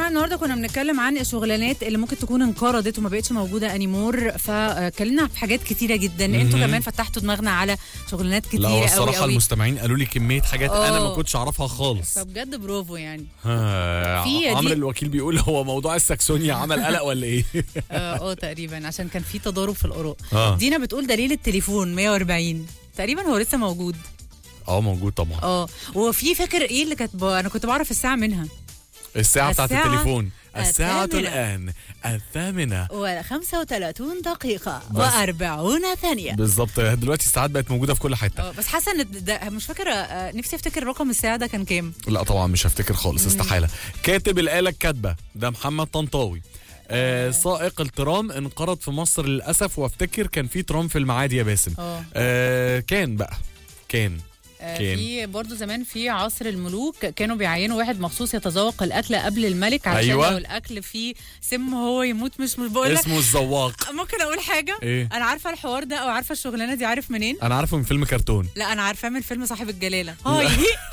جماعه النهارده كنا بنتكلم عن الشغلانات اللي ممكن تكون انقرضت وما بقتش موجوده انيمور فاتكلمنا في حاجات كتيره جدا انتوا كمان فتحتوا دماغنا على شغلانات كتيره لا قوي والصراحه قوي المستمعين قالوا لي كميه حاجات انا ما آه. كنتش اعرفها خالص فبجد برافو يعني ها، في دي- عمرو الوكيل بيقول هو موضوع الساكسونيا عمل قلق ولا ايه اه آه، تقريبا عشان كان في تضارب في الاراء اه دينا بتقول دليل التليفون 140 تقريبا هو لسه موجود اه موجود طبعا اه وفي فاكر ايه اللي كانت ب... انا كنت بعرف الساعه منها الساعه بتاعت الساعة التليفون الساعة الثامنة. الآن الثامنة و 35 دقيقة بس. و40 ثانية بالظبط دلوقتي الساعات بقت موجودة في كل حتة اه بس حاسة ان ده مش فاكرة آه، نفسي افتكر رقم الساعة ده كان كام لا طبعا مش هفتكر خالص استحالة كاتب الآلة الكاتبة ده محمد طنطاوي آه سائق الترام انقرض في مصر للأسف وافتكر كان في ترام في المعادي يا باسم اه آه كان بقى كان آه، كام؟ في برضه زمان في عصر الملوك كانوا بيعينوا واحد مخصوص يتذوق الاكل قبل الملك عشان أيوة. لو الاكل فيه سم هو يموت مش مش بقول لك اسمه الزواق ممكن اقول حاجه ايه انا عارفه الحوار ده او عارفه الشغلانه دي عارف منين انا عارفه من فيلم كرتون لا انا عارفاه من فيلم صاحب الجلاله هاي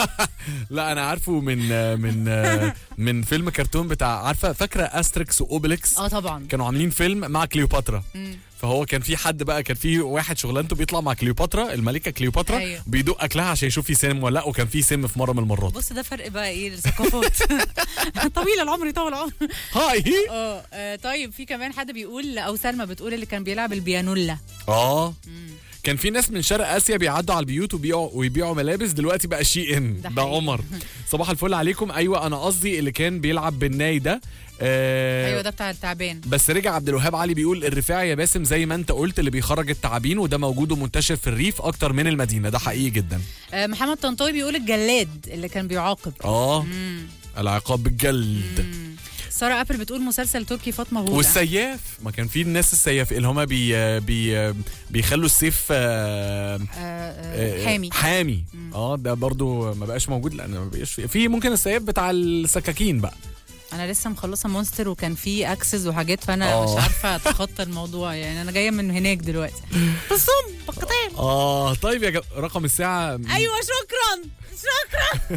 لا انا عارفه من من من فيلم كرتون بتاع عارفه فاكره استريكس واوبليكس اه طبعا كانوا عاملين فيلم مع كليوباترا مم. فهو كان في حد بقى كان في واحد شغلانته بيطلع مع كليوباترا الملكه كليوباترا أيوة. بيدوق اكلها عشان يشوف في سم ولا لا وكان في سم في مره من المرات بص ده فرق بقى ايه الثقافات طويل العمر يطول العمر هاي اه آه، طيب في كمان حد بيقول او سلمى بتقول اللي كان بيلعب البيانولا اه كان في ناس من شرق اسيا بيعدوا على البيوت وبيبيعوا ويبيعوا ملابس دلوقتي بقى شي ان ده ده حقيقي. عمر صباح الفل عليكم ايوه انا قصدي اللي كان بيلعب بالناي ده آه ايوه ده بتاع التعبان بس رجع عبد الوهاب علي بيقول الرفاعي يا باسم زي ما انت قلت اللي بيخرج التعابين وده موجود ومنتشر في الريف اكتر من المدينه ده حقيقي جدا آه، محمد طنطاوي بيقول الجلاد اللي كان بيعاقب اه مم. العقاب بالجلد مم. ساره ابل بتقول مسلسل تركي فاطمه هودا والسياف ما كان في الناس السياف اللي هما بي بي بيخلوا السيف آه، آه، آه، آه، حامي حامي اه ده برضو ما بقاش موجود لان ما بقاش في, في ممكن السياف بتاع السكاكين بقى انا لسه مخلصه مونستر وكان في اكسس وحاجات فانا آه. مش عارفه اتخطى الموضوع يعني انا جايه من هناك دلوقتي بصم بقطين اه طيب يا جا... رقم الساعه ايوه شكرا شكرا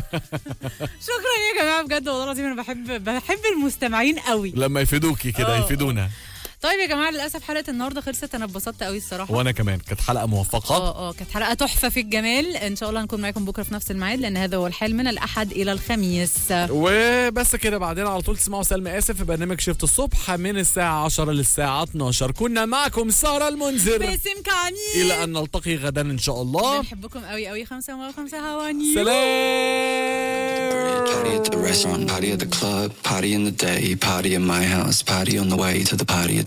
شكرا يا جماعه بجد والله العظيم انا بحب بحب المستمعين قوي لما يفيدوكي كده آه. يفيدونا طيب يا جماعه للاسف حلقه النهارده خلصت انا اتبسطت قوي الصراحه وانا كمان كانت حلقه موفقه اه اه كانت حلقه تحفه في الجمال ان شاء الله هنكون معاكم بكره في نفس الميعاد لان هذا هو الحال من الاحد الى الخميس وبس كده بعدين على طول تسمعوا سلمى اسف في برنامج شفت الصبح من الساعه 10 للساعه 12 كنا معكم ساره المنذر باسم كامل الى ان نلتقي غدا ان شاء الله بنحبكم قوي قوي خمسة وخمسة هواني سلام Party at the restaurant, party at the club, party in the day, party at my house, party on the way to the party.